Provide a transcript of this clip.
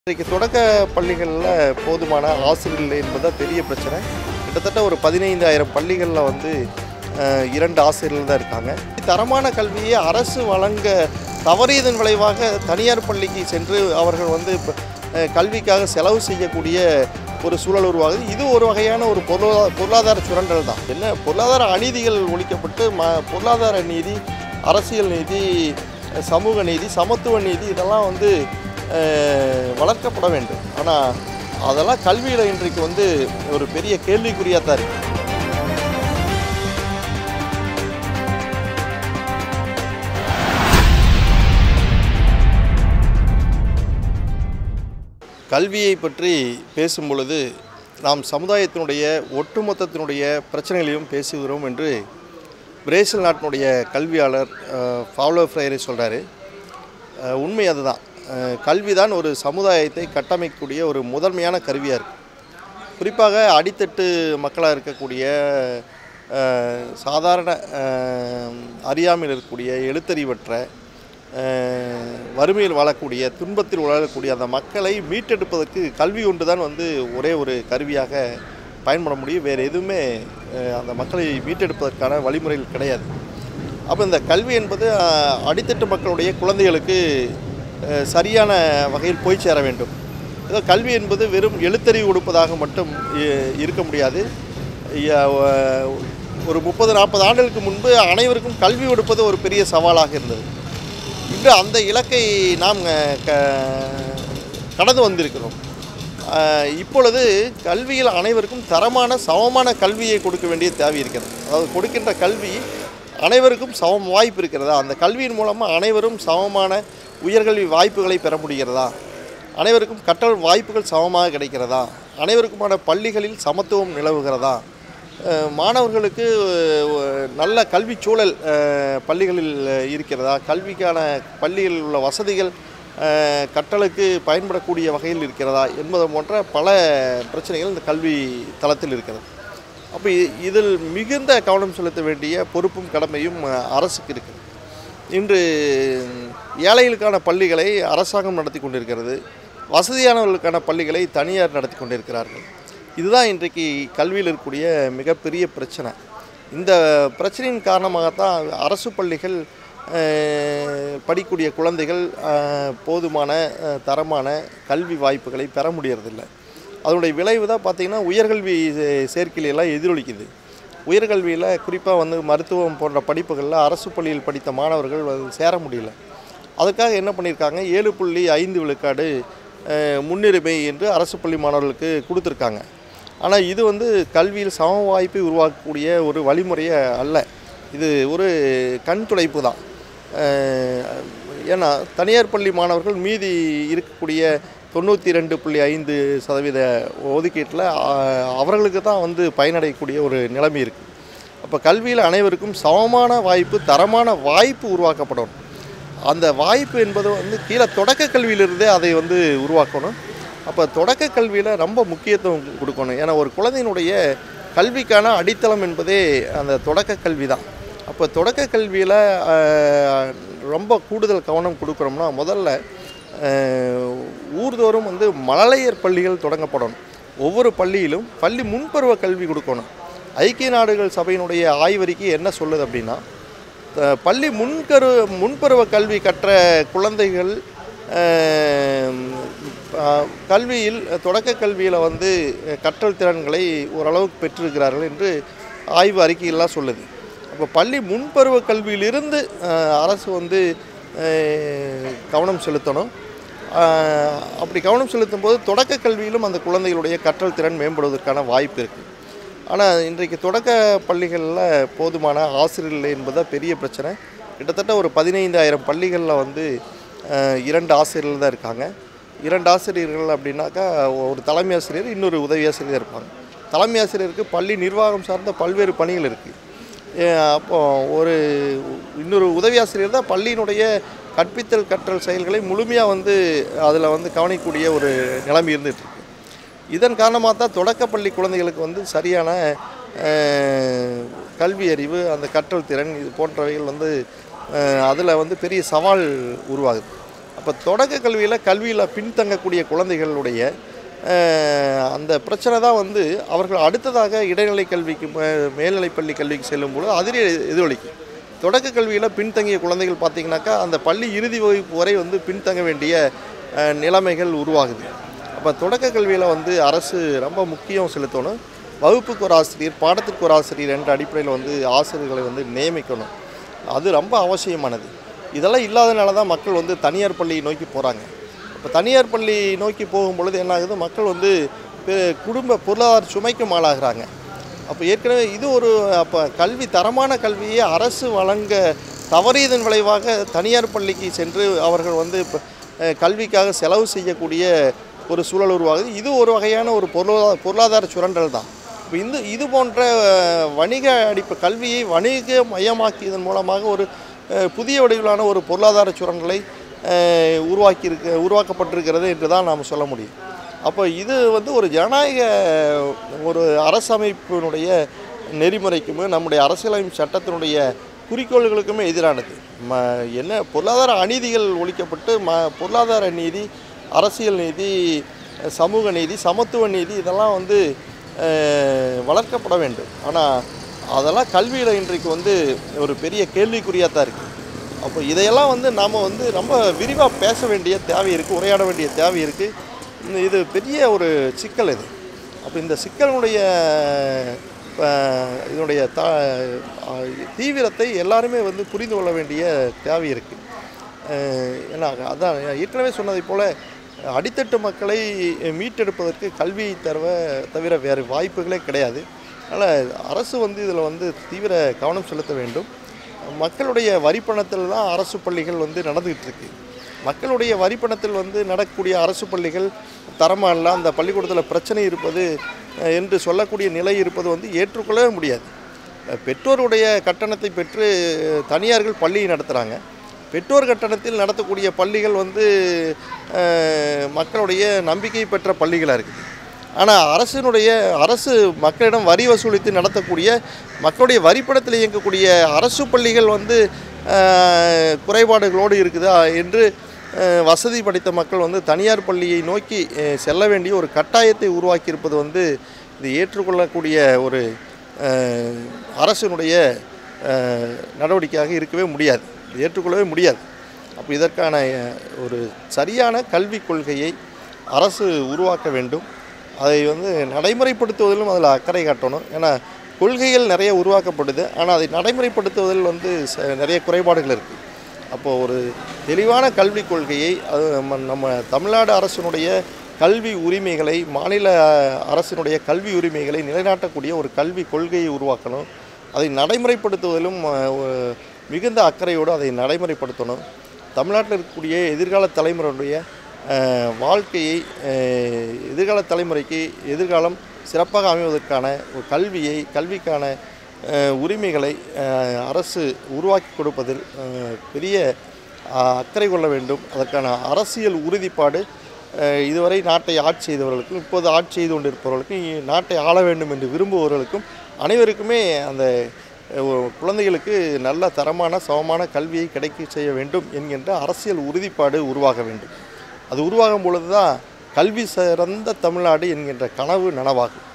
இன்றைக்கு தொடக்க பள்ளிகளில் போதுமான ஆசிரியர்கள் இல்லை என்பதுதான் பெரிய பிரச்சனை கிட்டத்தட்ட ஒரு பதினைந்தாயிரம் பள்ளிகளில் வந்து அஹ், இரண்டு ஆசிரியர்கள் தான் இருக்காங்க தரமான கல்வியை அரசு வழங்க தவறியதன் விளைவாக தனியார் பள்ளிக்கு சென்று அவர்கள் வந்து இப்ப, அஹ், கல்விக்காக செலவு செய்யக்கூடிய ஒரு சூழல் உருவாகுது இது ஒரு வகையான ஒரு பொருளாதார பொருளாதார சுரண்டல் தான் என்ன பொருளாதார அநீதிகள் ஒழிக்கப்பட்டு ம பொருளாதார நீதி அரசியல் நீதி சமூக நீதி சமத்துவ நீதி இதெல்லாம் வந்து அஹ், வளர்க்கப்பட வேண்டும் ஆனால் அதெல்லாம் கல்வியில் இன்றைக்கு வந்து ஒரு பெரிய கேள்விக்குறியாக தான் இருக்குது கல்வியை பற்றி பேசும் பொழுது நாம் சமுதாயத்தினுடைய ஒட்டுமொத்தத்தினுடைய பிரச்சனைகளையும் பேசுகிறோம் என்று பிரேசில் நாட்டினுடைய கல்வியாளர் அஹ், பாவ்லோ ஃப்ரையரை சொல்கிறாரு உண்மை அதுதான் அஹ், கல்விதான் ஒரு சமுதாயத்தை கட்டமைக்கக்கூடிய ஒரு முதன்மையான கருவியாக இருக்குது குறிப்பாக அடித்தட்டு மக்களாக இருக்கக்கூடிய அஹ், சாதாரண அஹ், அறியாமையில் இருக்கக்கூடிய எழுத்தறிவற்ற அஹ், வறுமையில் வாழக்கூடிய துன்பத்தில் வாழக்கூடிய அந்த மக்களை மீட்டெடுப்பதற்கு கல்வி ஒன்று தான் வந்து ஒரே ஒரு கருவியாக பயன்பட முடியும் வேறு எதுவுமே அஹ், அந்த மக்களை மீட்டெடுப்பதற்கான வழிமுறைகள் கிடையாது அப்போ இந்த கல்வி என்பது அஹ், அடித்தட்டு மக்களுடைய குழந்தைகளுக்கு அஹ், சரியான வகையில் போய் சேர வேண்டும் ஏதோ கல்வி என்பது வெறும் எழுத்தறிவு கொடுப்பதாக மட்டும் இ- இருக்க முடியாது ய- வ- ஒரு முப்பது நாற்பது ஆண்டுகளுக்கு முன்பு அனைவருக்கும் கல்வி கொடுப்பது ஒரு பெரிய சவாலாக இருந்தது இன்று அந்த இலக்கை நாம் அஹ், க- கடந்து வந்திருக்கிறோம் அஹ், இப்பொழுது கல்வியில் அனைவருக்கும் தரமான சமமான கல்வியை கொடுக்க வேண்டிய தேவை இருக்கிறது அதாவது கொடுக்கின்ற கல்வி அனைவருக்கும் சமம் வாய்ப்பு இருக்கிறதா அந்த கல்வியின் மூலமாக அனைவரும் சமமான உயர்கல்வி வாய்ப்புகளை பெற முடிகிறதா அனைவருக்கும் கற்றல் வாய்ப்புகள் சமமாக கிடைக்கிறதா அனைவருக்குமான பள்ளிகளில் சமத்துவம் நிலவுகிறதா அஹ், மாணவர்களுக்கு அஹ், நல்ல கல்வி சூழல் அஹ், பள்ளிகளில் இருக்கிறதா கல்விக்கான பள்ளிகளில் உள்ள வசதிகள் அஹ், கற்றலுக்கு பயன்படக்கூடிய வகையில் இருக்கிறதா என்பது போன்ற பல பிரச்சனைகள் இந்த கல்வி தளத்தில் இருக்கிறது அப்போ இ- இதில் மிகுந்த கவனம் செலுத்த வேண்டிய பொறுப்பும் கடமையும் அஹ், அரசுக்கு இருக்குது இன்று ஏழைகளுக்கான பள்ளிகளை அரசாங்கம் நடத்தி கொண்டிருக்கிறது வசதியானவர்களுக்கான பள்ளிகளை தனியார் நடத்தி கொண்டிருக்கிறார்கள் இதுதான் இன்றைக்கு கல்வியில் இருக்கக்கூடிய மிகப்பெரிய பிரச்சனை இந்த பிரச்சனையின் காரணமாகத்தான் அரசு பள்ளிகள் அஹ், படிக்கக்கூடிய குழந்தைகள் அஹ், போதுமான அஹ், தரமான கல்வி வாய்ப்புகளை பெற முடியறதில்லை அதனுடைய விளைவு தான் பார்த்திங்கன்னா உயர்கல்வி சே- சேர்க்கையிலெல்லாம் எதிரொலிக்குது உயர்கல்வியில் குறிப்பாக வந்து மருத்துவம் போன்ற படிப்புகளில் அரசு பள்ளியில் படித்த மாணவர்கள் வந்து சேர முடியல அதுக்காக என்ன பண்ணியிருக்காங்க ஏழு புள்ளி ஐந்து விழுக்காடு அஹ், முன்னுரிமை என்று அரசு பள்ளி மாணவர்களுக்கு கொடுத்துருக்காங்க ஆனால் இது வந்து கல்வியில் சம வாய்ப்பை உருவாக்கக்கூடிய ஒரு வழிமுறையே அல்ல இது ஒரு கண் துடைப்பு தான் அஹ், ஏன்னா தனியார் பள்ளி மாணவர்கள் மீதி இருக்கக்கூடிய தொண்ணூற்றி ரெண்டு புள்ளி ஐந்து சதவீத ஒதுக்கீட்டில் அவர்களுக்கு தான் வந்து பயனடையக்கூடிய ஒரு நிலைமை இருக்குது அப்போ கல்வியில் அனைவருக்கும் சமமான வாய்ப்பு தரமான வாய்ப்பு உருவாக்கப்படணும் அந்த வாய்ப்பு என்பது வந்து கீழே தொடக்க கல்வியிலிருந்தே அதை வந்து உருவாக்கணும் அப்போ தொடக்க கல்வியில் ரொம்ப முக்கியத்துவம் கொடுக்கணும் ஏன்னா ஒரு குழந்தையினுடைய கல்விக்கான அடித்தளம் என்பதே அந்த தொடக்க கல்வி தான் அப்போ தொடக்க கல்வியில் ரொம்ப கூடுதல் கவனம் கொடுக்குறோம்னா முதல்ல அஹ், ஊர்தோறும் வந்து மழலையர் பள்ளிகள் தொடங்கப்படணும் ஒவ்வொரு பள்ளியிலும் பள்ளி முன்பருவ கல்வி கொடுக்கணும் ஐக்கிய நாடுகள் சபையினுடைய ஆய்வறிக்கை என்ன சொல்லுது அப்படின்னா த- பள்ளி முன்கரு முன்பருவ கல்வி கற்ற குழந்தைகள் ஆம், ஆ, கல்வியில் தொடக்க கல்வியில் வந்து கற்றல் திறன்களை ஓரளவுக்கு பெற்றிருக்கிறார்கள் என்று ஆய்வு அறிக்கையெல்லாம் சொல்லுது அப்போ பள்ளி முன்பருவ கல்வியிலிருந்து ஆ, அரசு வந்து ஆ, கவனம் செலுத்தணும் ஆ, அப்படி கவனம் செலுத்தும் போது தொடக்க கல்வியிலும் அந்த குழந்தைகளுடைய கற்றல் திறன் மேம்படுவதற்கான வாய்ப்பு இருக்குது ஆனால் இன்றைக்கு தொடக்க பள்ளிகளில் போதுமான ஆசிரியர்கள் இல்லை என்பதுதான் பெரிய பிரச்சனை கிட்டத்தட்ட ஒரு பதினைந்தாயிரம் பள்ளிகளில் வந்து அஹ், இரண்டு ஆசிரியர்கள் தான் இருக்காங்க இரண்டு ஆசிரியர்கள் அப்படின்னாக்கா ஒரு தலைமை ஆசிரியர் இன்னொரு உதவி ஆசிரியர் இருப்பாங்க தலைமை ஆசிரியருக்கு பள்ளி நிர்வாகம் சார்ந்த பல்வேறு பணிகள் இருக்குது அப்போ ஒரு இன்னொரு உதவி ஆசிரியர் தான் பள்ளியினுடைய கற்பித்தல் கற்றல் செயல்களை முழுமையாக வந்து அதில் வந்து கவனிக்கக்கூடிய ஒரு நிலைமை இருந்துகிட்டு இருக்கு இதன் காரணமாக தான் தொடக்கப்பள்ளி குழந்தைகளுக்கு வந்து சரியான அஹ், கல்வி அறிவு அந்த கற்றல் திறன் இது போன்றவைகள் வந்து அதில் வந்து பெரிய சவால் உருவாகுது அப்போ தொடக்க கல்வியில் கல்வியில் பின்தங்கக்கூடிய குழந்தைகளுடைய அஹ், அந்த பிரச்சனை தான் வந்து அவர்கள் அடுத்ததாக இடைநிலை கல்விக்கு மே- மேல்நிலைப்பள்ளி கல்விக்கு செல்லும்போது அதிலே எதிரொலிக்கும் தொடக்க கல்வியில் பின்தங்கிய குழந்தைகள் பார்த்தீங்கன்னாக்கா அந்த பள்ளி இறுதி வகுப்பு வரை வந்து பின்தங்க வேண்டிய அஹ், நிலைமைகள் உருவாகுது அப்போ தொடக்க கல்வியில் வந்து அரசு ரொம்ப முக்கியம் செலுத்தணும் வகுப்புக்கு ஒரு ஆசிரியர் பாடத்துக்கு ஒரு ஆசிரியர் என்ற அடிப்படையில் வந்து ஆசிரியர்களை வந்து நியமிக்கணும் அது ரொம்ப அவசியமானது இதெல்லாம் இல்லாதனால தான் மக்கள் வந்து தனியார் பள்ளியை நோக்கி போகிறாங்க இப்போ தனியார் பள்ளி நோக்கி போகும் பொழுது என்ன ஆகுது மக்கள் வந்து பெ- குடும்ப பொருளாதார சுமைக்கும் ஆளாகிறாங்க அப்போ ஏற்கனவே இது ஒரு அப்போ கல்வி தரமான கல்வியை அரசு வழங்க தவறியதன் விளைவாக தனியார் பள்ளிக்கு சென்று அவர்கள் வந்து இப்போ அஹ், கல்விக்காக செலவு செய்யக்கூடிய ஒரு சூழல் உருவாகுது இது ஒரு வகையான ஒரு பொருளாதார பொருளாதார சுரண்டல் தான் இப்போ இந்த இது போன்ற அஹ், வணிக அடிப்பு கல்வியை வணிக மயமாக்கியதன் மூலமாக ஒரு அஹ், புதிய வடிவிலான ஒரு பொருளாதார சுரண்டலை அஹ், உருவாக்கியிருக்க உருவாக்கப்பட்டிருக்கிறது என்று தான் நாம் சொல்ல முடியும் அப்போ இது வந்து ஒரு ஜனநாயக ஒரு அரசமைப்பினுடைய நெறிமுறைக்குமே நம்முடைய அரசியலமைப்பு சட்டத்தினுடைய குறிக்கோள்களுக்குமே எதிரானது ம என்ன பொருளாதார அநீதிகள் ஒழிக்கப்பட்டு ம பொருளாதார நீதி அரசியல் நீதி சமூக நீதி சமத்துவ நீதி இதெல்லாம் வந்து அஹ், வளர்க்கப்பட வேண்டும் ஆனால் அதெல்லாம் கல்வியில் இன்றைக்கு வந்து ஒரு பெரிய கேள்விக்குறியாக தான் இருக்குது அப்போ இதையெல்லாம் வந்து நாம் வந்து ரொம்ப விரிவாக பேச வேண்டிய தேவை இருக்குது உரையாட வேண்டிய தேவை இருக்குது இது பெரிய ஒரு சிக்கல் இது அப்போ இந்த சிக்கலினுடைய அஹ், இதனுடைய த அஹ், தீவிரத்தை எல்லாருமே வந்து புரிந்து கொள்ள வேண்டிய தேவை இருக்குது ஏன்னா அதான் ஏற்கனவே சொன்னதைப் போல அடித்தட்டு மக்களை மீட்டெடுப்பதற்கு கல்வியை தவிர தவிர வேறு வாய்ப்புகளே கிடையாது அதனால் அரசு வந்து இதில் வந்து தீவிர கவனம் செலுத்த வேண்டும் மக்களுடைய வரிப்பணத்தில் தான் அரசு பள்ளிகள் வந்து நடந்துகிட்டு இருக்கு மக்களுடைய வரிப்பணத்தில் வந்து நடக்கக்கூடிய அரசு பள்ளிகள் தரமாக இல்லை அந்த பள்ளிக்கூடத்தில் பிரச்சனை இருப்பது அஹ், என்று சொல்லக்கூடிய நிலை இருப்பது வந்து ஏற்றுக்கொள்ளவே முடியாது அஹ், பெற்றோருடைய கட்டணத்தை பெற்று தனியார்கள் பள்ளியை நடத்துகிறாங்க பெற்றோர் கட்டணத்தில் நடத்தக்கூடிய பள்ளிகள் வந்து அஹ், மக்களுடைய நம்பிக்கை பெற்ற பள்ளிகளாக இருக்குது ஆனால் அரசினுடைய அரசு மக்களிடம் வரி வசூலித்து நடத்தக்கூடிய மக்களுடைய வரிப்பணத்தில் இயங்கக்கூடிய அரசு பள்ளிகள் வந்து அஹ், குறைபாடுகளோடு இருக்குதா என்று அஹ், வசதி படைத்த மக்கள் வந்து தனியார் பள்ளியை நோக்கி அஹ், செல்ல வேண்டிய ஒரு கட்டாயத்தை உருவாக்கியிருப்பது வந்து இது ஏற்றுக்கொள்ளக்கூடிய ஒரு அஹ், அரசினுடைய அஹ், நடவடிக்கையாக இருக்கவே முடியாது இது ஏற்றுக்கொள்ளவே முடியாது அப்போ இதற்கான அஹ், ஒரு சரியான கல்விக் கொள்கையை அரசு உருவாக்க வேண்டும் அதை வந்து நடைமுறைப்படுத்துவதிலும் அதில் அக்கறை காட்டணும் ஏன்னா கொள்கைகள் நிறைய உருவாக்கப்படுது ஆனால் அதை நடைமுறைப்படுத்துவதில் வந்து ச- நிறைய குறைபாடுகள் இருக்குது அப்போது ஒரு தெளிவான கல்விக் கொள்கையை அது நம்ம நம்ம தமிழ்நாடு அரசினுடைய கல்வி உரிமைகளை மாநில அரசினுடைய கல்வி உரிமைகளை நிலைநாட்டக்கூடிய ஒரு கல்வி கொள்கையை உருவாக்கணும் அதை நடைமுறைப்படுத்துவதிலும் அஹ், ஒ- மிகுந்த அக்கறையோடு அதை நடைமுறைப்படுத்தணும் தமிழ்நாட்டில் இருக்கக்கூடிய எதிர்கால தலைமுறையுடைய அஹ், வாழ்க்கையை அஹ், எதிர்கால தலைமுறைக்கு எதிர்காலம் சிறப்பாக அமைவதற்கான ஒரு கல்வியை கல்விக்கான அஹ், உரிமைகளை அஹ், அரசு உருவாக்கி கொடுப்பதில் அஹ், பெரிய அஹ், அக்கறை கொள்ள வேண்டும் அதற்கான அரசியல் உறுதிப்பாடு அஹ், இதுவரை நாட்டை ஆட்சி செய்தவர்களுக்கும் இப்போது ஆட்சி செய்து கொண்டிருப்பவர்களுக்கும் இ- நாட்டை ஆள வேண்டும் என்று விரும்புபவர்களுக்கும் அனைவருக்குமே அந்த அஹ், ஒரு குழந்தைகளுக்கு நல்ல தரமான சமமான கல்வியை கிடைக்க செய்ய வேண்டும் என்கின்ற அரசியல் உறுதிப்பாடு உருவாக வேண்டும் அது உருவாகும் பொழுது தான் கல்வி சிறந்த தமிழ்நாடு என்கின்ற கனவு நனவாகும்